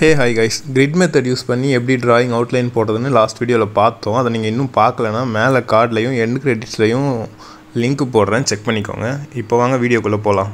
ஹே hi guys grid method use பண்ணி எப்படி drawing outline போடுறதுன்னு லாஸ்ட் வீடியோவில் பார்த்தோம் அதை நீங்கள் இன்னும் பார்க்கலனா மேலே கார்ட்லையும் எண்ட் கிரெடிட்ஸ்லையும் லிங்க் போடுறேன் செக் பண்ணிக்கோங்க இப்போ வாங்க வீடியோக்குள்ளே போகலாம்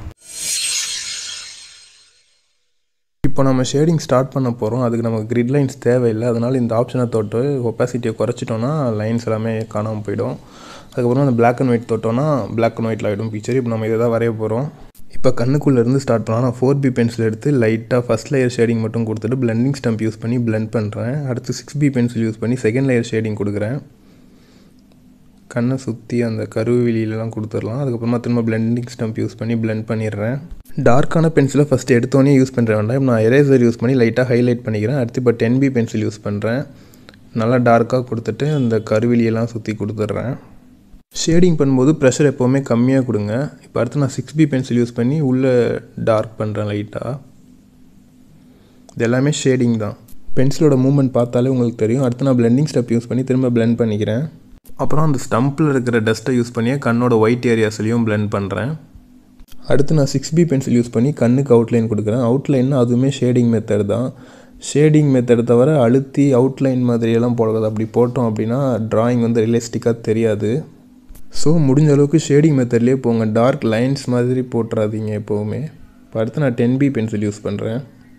இப்போ நம்ம ஷேடிங் ஸ்டார்ட் பண்ண போகிறோம் அதுக்கு நமக்கு கிரிட் லைன்ஸ் தேவையில்லை அதனால் இந்த ஆப்ஷனை தொட்டு ஒப்பாசிட்டியை குறைச்சிட்டோன்னா லைன்ஸ் எல்லாமே காணாமல் போயிடும் அதுக்கப்புறம் அந்த பிளாக் அண்ட் ஒயிட் தொட்டோன்னா பிளாக் அண்ட் ஒயிட்டில் ஆகிடும் பிக்சர் இப்போ நம்ம இதை தான் வரைய போகிறோம் இப்போ கண்ணுக்குள்ளேருந்து ஸ்டார்ட் பண்ணலாம் நான் ஃபோர் பி பென்சில் எடுத்து லைட்டாக ஃபஸ்ட் லேயர் ஷேடிங் மட்டும் கொடுத்துட்டு பிளெண்டிங் ஸ்டம்ப் யூஸ் பண்ணி பிளெண்ட் பண்ணுறேன் அடுத்து சிக்ஸ் பி பென்சில் யூஸ் பண்ணி செகண்ட் லேயர் ஷேடிங் கொடுக்குறேன் கண்ணை சுற்றி அந்த கருவிலியிலலாம் கொடுத்துடலாம் அதுக்கப்புறமா திரும்ப பிளெண்டிங் ஸ்டம்ப் யூஸ் பண்ணி பிளெண்ட் பண்ணிடுறேன் டார்க்கான பென்சிலை ஃபஸ்ட்டு எடுத்தோடனே யூஸ் பண்ணுற வேண்டாம் நான் எரேசர் யூஸ் பண்ணி லைட்டாக ஹைலைட் பண்ணிக்கிறேன் அடுத்து இப்போ டென் பி பென்சில் யூஸ் பண்ணுறேன் நல்லா டார்க்காக கொடுத்துட்டு அந்த கருவிலியெல்லாம் சுற்றி கொடுத்துட்றேன் ஷேடிங் பண்ணும்போது ப்ரெஷர் எப்போவுமே கம்மியாக கொடுங்க இப்போ அடுத்து நான் சிக்ஸ் பி பென்சில் யூஸ் பண்ணி உள்ளே டார்க் பண்ணுறேன் லைட்டாக இது எல்லாமே ஷேடிங் தான் பென்சிலோட மூவ்மெண்ட் பார்த்தாலே உங்களுக்கு தெரியும் அடுத்து நான் பிளெண்டிங் ஸ்டெப் யூஸ் பண்ணி திரும்ப பிளெண்ட் பண்ணிக்கிறேன் அப்புறம் அந்த ஸ்டம்பில் இருக்கிற டஸ்ட்டை யூஸ் பண்ணியே கண்ணோட ஒயிட் ஏரியாஸ்லையும் பிளெண்ட் பண்ணுறேன் அடுத்து நான் சிக்ஸ் பி பென்சில் யூஸ் பண்ணி கண்ணுக்கு அவுட்லைன் கொடுக்குறேன் அவுட்லைன்னா அதுவுமே ஷேடிங் மெத்தட் தான் ஷேடிங் மெத்தட் தவிர அழுத்தி அவுட்லைன் மாதிரியெல்லாம் போடுறது அப்படி போட்டோம் அப்படின்னா ட்ராயிங் வந்து ரியலிஸ்டிக்காக தெரியாது ஸோ முடிஞ்ச அளவுக்கு ஷேடிங் மெத்தட்லேயே போங்க டார்க் லைன்ஸ் மாதிரி போட்டுறாதீங்க எப்போவுமே இப்போ அடுத்து நான் டென் பி பென்சில் யூஸ் பண்ணுறேன்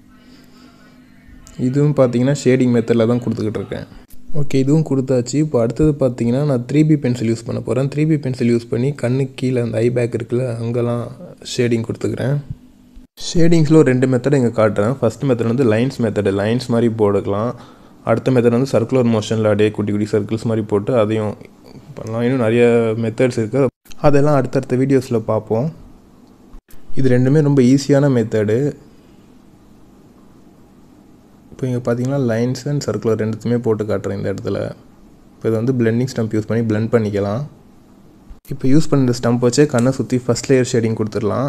இதுவும் பார்த்தீங்கன்னா ஷேடிங் மெத்தடில் தான் கொடுத்துக்கிட்டு இருக்கேன் ஓகே இதுவும் கொடுத்தாச்சு இப்போ அடுத்தது பார்த்தீங்கன்னா நான் த்ரீ பி பென்சில் யூஸ் பண்ண போகிறேன் த்ரீ பி பென்சில் யூஸ் பண்ணி கண்ணுக்கு கீழே அந்த ஐ பேக் இருக்குல்ல அங்கெல்லாம் ஷேடிங் கொடுத்துக்கிறேன் ஷேடிங்ஸில் ஒரு ரெண்டு மெத்தட் இங்கே காட்டுறேன் ஃபஸ்ட் மெத்தட் வந்து லைன்ஸ் மெத்தடு லைன்ஸ் மாதிரி போட்டுக்கலாம் அடுத்த மெத்தட் வந்து சர்க்குலர் மோஷனில் அப்படியே குட்டி குட்டி சர்க்கிள்ஸ் மாதிரி போட்டு அதையும் பண்ணலாம் இன்னும் நிறைய மெத்தட்ஸ் இருக்குது அதெல்லாம் அடுத்தடுத்த வீடியோஸில் பார்ப்போம் இது ரெண்டுமே ரொம்ப ஈஸியான மெத்தடு இப்போ இங்கே பார்த்தீங்கன்னா லைன்ஸ் அண்ட் சர்க்குலர் ரெண்டுத்துமே போட்டு காட்டுறேன் இந்த இடத்துல இப்போ இது வந்து பிளெண்டிங் ஸ்டம்ப் யூஸ் பண்ணி பிளெண்ட் பண்ணிக்கலாம் இப்போ யூஸ் பண்ணுற ஸ்டம்ப் வச்சே கண்ணை சுற்றி ஃபஸ்ட் லேயர் ஷேடிங் கொடுத்துடலாம்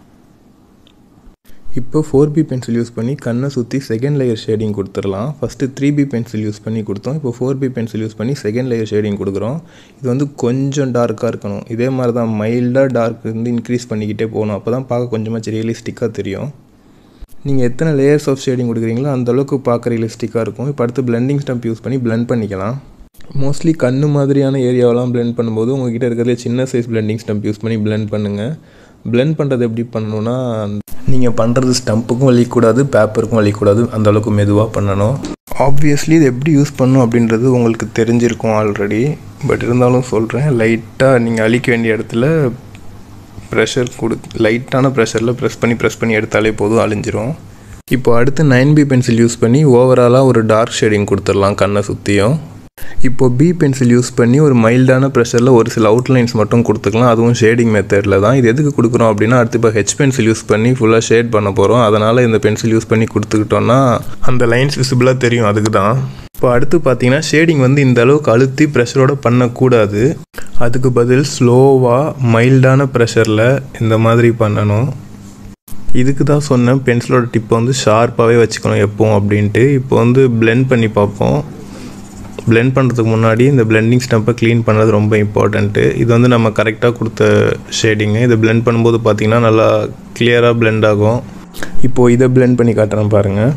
இப்போ ஃபோர் பி பென்சில் யூஸ் பண்ணி கண்ணை சுற்றி செகண்ட் லேயர் ஷேடிங் கொடுத்துடலாம் first three B pencil use பண்ணி கொடுத்தோம் இப்போ ஃபோர் பி பென்சில் யூஸ் பண்ணி செகண்ட் லேயர் ஷேடிங் கொடுக்குறோம் இது வந்து கொஞ்சம் டார்க்காக இருக்கணும் இதே மாதிரி தான் மைல்டாக டார்க் வந்து இன்க்ரீஸ் பண்ணிக்கிட்டே போகணும் அப்போ தான் பார்க்க கொஞ்சமாச்சு ரியலிஸ்டிக்காக தெரியும் நீங்கள் எத்தனை லேயர்ஸ் ஆஃப் ஷேடிங் கொடுக்குறீங்களோ அந்தளவுக்கு பார்க்க ரியலிஸ்டிக்காக இருக்கும் இப்போ அடுத்து பிளெண்டிங் ஸ்டம்ப் யூஸ் பண்ணி பிளெண்ட் பண்ணிக்கலாம் மோஸ்ட்லி கண்ணு மாதிரியான ஏரியாவெல்லாம் பிளெண்ட் பண்ணும்போது உங்ககிட்ட இருக்கிறதுலே சின்ன சைஸ் பிளெண்டிங் ஸ்டம்ப் யூஸ் பண்ணி பிளெண்ட் பண்ணுங்கள் பிளெண்ட் பண்ணுறது எப்படி பண்ணணும்னா நீங்கள் பண்ணுறது ஸ்டம்ப்புக்கும் வலிக்கூடாது பேப்பருக்கும் வலிக்கூடாது அந்த அளவுக்கு மெதுவாக பண்ணணும் ஆப்வியஸ்லி இது எப்படி யூஸ் பண்ணணும் அப்படின்றது உங்களுக்கு தெரிஞ்சிருக்கும் ஆல்ரெடி பட் இருந்தாலும் சொல்கிறேன் லைட்டாக நீங்கள் அழிக்க வேண்டிய இடத்துல ப்ரெஷர் கொடு லைட்டான ப்ரெஷரில் ப்ரெஸ் பண்ணி ப்ரெஸ் பண்ணி எடுத்தாலே போதும் அழிஞ்சிரும் இப்போ அடுத்து நைன் பி பென்சில் யூஸ் பண்ணி ஓவராலாக ஒரு டார்க் ஷேடிங் கொடுத்துடலாம் கண்ணை சுற்றியும் இப்போ பி பென்சில் யூஸ் பண்ணி ஒரு மைல்டான ப்ரெஷரில் ஒரு சில அவுட்லைன்ஸ் மட்டும் கொடுத்துக்கலாம் அதுவும் ஷேடிங் மெத்தடில் தான் இது எதுக்கு கொடுக்குறோம் அப்படின்னா அடுத்து இப்போ ஹெச் பென்சில் யூஸ் பண்ணி ஃபுல்லாக ஷேட் பண்ண போகிறோம் அதனால் இந்த பென்சில் யூஸ் பண்ணி கொடுத்துக்கிட்டோன்னா அந்த லைன்ஸ் விசிபிளாக தெரியும் அதுக்கு தான் இப்போ அடுத்து பார்த்தீங்கன்னா ஷேடிங் வந்து இந்த அளவுக்கு அழுத்தி ப்ரெஷரோட பண்ணக்கூடாது அதுக்கு பதில் ஸ்லோவாக மைல்டான ப்ரெஷரில் இந்த மாதிரி பண்ணணும் இதுக்கு தான் சொன்னேன் பென்சிலோட டிப்பை வந்து ஷார்ப்பாகவே வச்சுக்கணும் எப்போவும் அப்படின்ட்டு இப்போ வந்து பிளெண்ட் பண்ணி பார்ப்போம் பிளெண்ட் பண்ணுறதுக்கு முன்னாடி இந்த பிளெண்டிங் ஸ்டம்பை க்ளீன் பண்ணுறது ரொம்ப இம்பார்ட்டண்ட்டு இது வந்து நம்ம கரெக்டாக கொடுத்த ஷேடிங்கு இதை பிளெண்ட் பண்ணும்போது பார்த்திங்கன்னா நல்லா கிளியராக பிளெண்ட் ஆகும் இப்போது இதை பிளெண்ட் பண்ணி காட்டுறேன் பாருங்கள்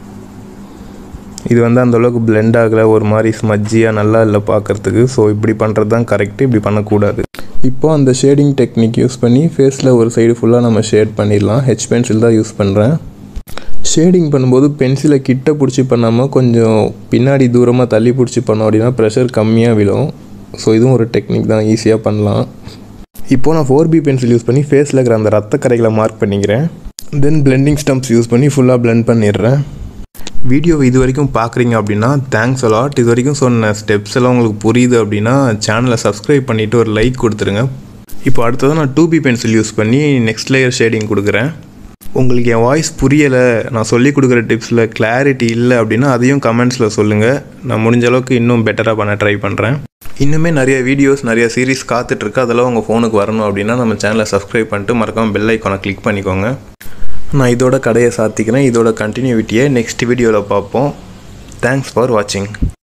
இது வந்து அந்தளவுக்கு பிளெண்ட் ஆகலை ஒரு மாதிரி ஸ்மஜ்ஜியாக நல்லா இல்லை பார்க்குறதுக்கு ஸோ இப்படி பண்ணுறது தான் கரெக்டு இப்படி பண்ணக்கூடாது இப்போது அந்த ஷேடிங் டெக்னிக் யூஸ் பண்ணி ஃபேஸில் ஒரு சைடு ஃபுல்லாக நம்ம ஷேட் பண்ணிடலாம் ஹெச் பென்சில் தான் யூஸ் பண்ணுறேன் ஷேடிங் பண்ணும்போது பென்சிலை கிட்ட பிடிச்சி பண்ணாமல் கொஞ்சம் பின்னாடி தூரமாக தள்ளி பிடிச்சி பண்ணோம் அப்படின்னா ப்ரெஷர் கம்மியாக விழும் ஸோ இதுவும் ஒரு டெக்னிக் தான் ஈஸியாக பண்ணலாம் இப்போது நான் ஃபோர் பி பென்சில் யூஸ் பண்ணி ஃபேஸில் இருக்கிற அந்த ரத்த கரைகளை மார்க் பண்ணிக்கிறேன் தென் பிளெண்டிங் ஸ்டம்ப்ஸ் யூஸ் பண்ணி ஃபுல்லாக பிளெண்ட் பண்ணிடுறேன் வீடியோவை இது வரைக்கும் பார்க்குறீங்க அப்படின்னா தேங்க்ஸ் அலாட் இது வரைக்கும் சொன்ன ஸ்டெப்ஸ் எல்லாம் உங்களுக்கு புரியுது அப்படின்னா சேனலை சப்ஸ்கிரைப் பண்ணிவிட்டு ஒரு லைக் கொடுத்துருங்க இப்போ அடுத்ததான் நான் டூ பி பென்சில் யூஸ் பண்ணி நெக்ஸ்ட் லேயர் ஷேடிங் கொடுக்குறேன் உங்களுக்கு என் வாய்ஸ் புரியலை நான் சொல்லி கொடுக்குற டிப்ஸில் கிளாரிட்டி இல்லை அப்படின்னா அதையும் கமெண்ட்ஸில் சொல்லுங்கள் நான் முடிஞ்ச அளவுக்கு இன்னும் பெட்டராக பண்ண ட்ரை பண்ணுறேன் இன்னுமே நிறைய வீடியோஸ் நிறைய சீரிஸ் காத்துட்ருக்கு அதெல்லாம் உங்கள் ஃபோனுக்கு வரணும் அப்படின்னா நம்ம சேனலை சப்ஸ்கிரைப் பண்ணிட்டு மறக்காமல் பெல் ஐக்கானை கிளிக் பண்ணிக்கோங்க நான் இதோட கடையை சாத்திக்கிறேன் இதோட கண்டினியூவிட்டியை நெக்ஸ்ட் வீடியோவில் பார்ப்போம் தேங்க்ஸ் ஃபார் வாட்சிங்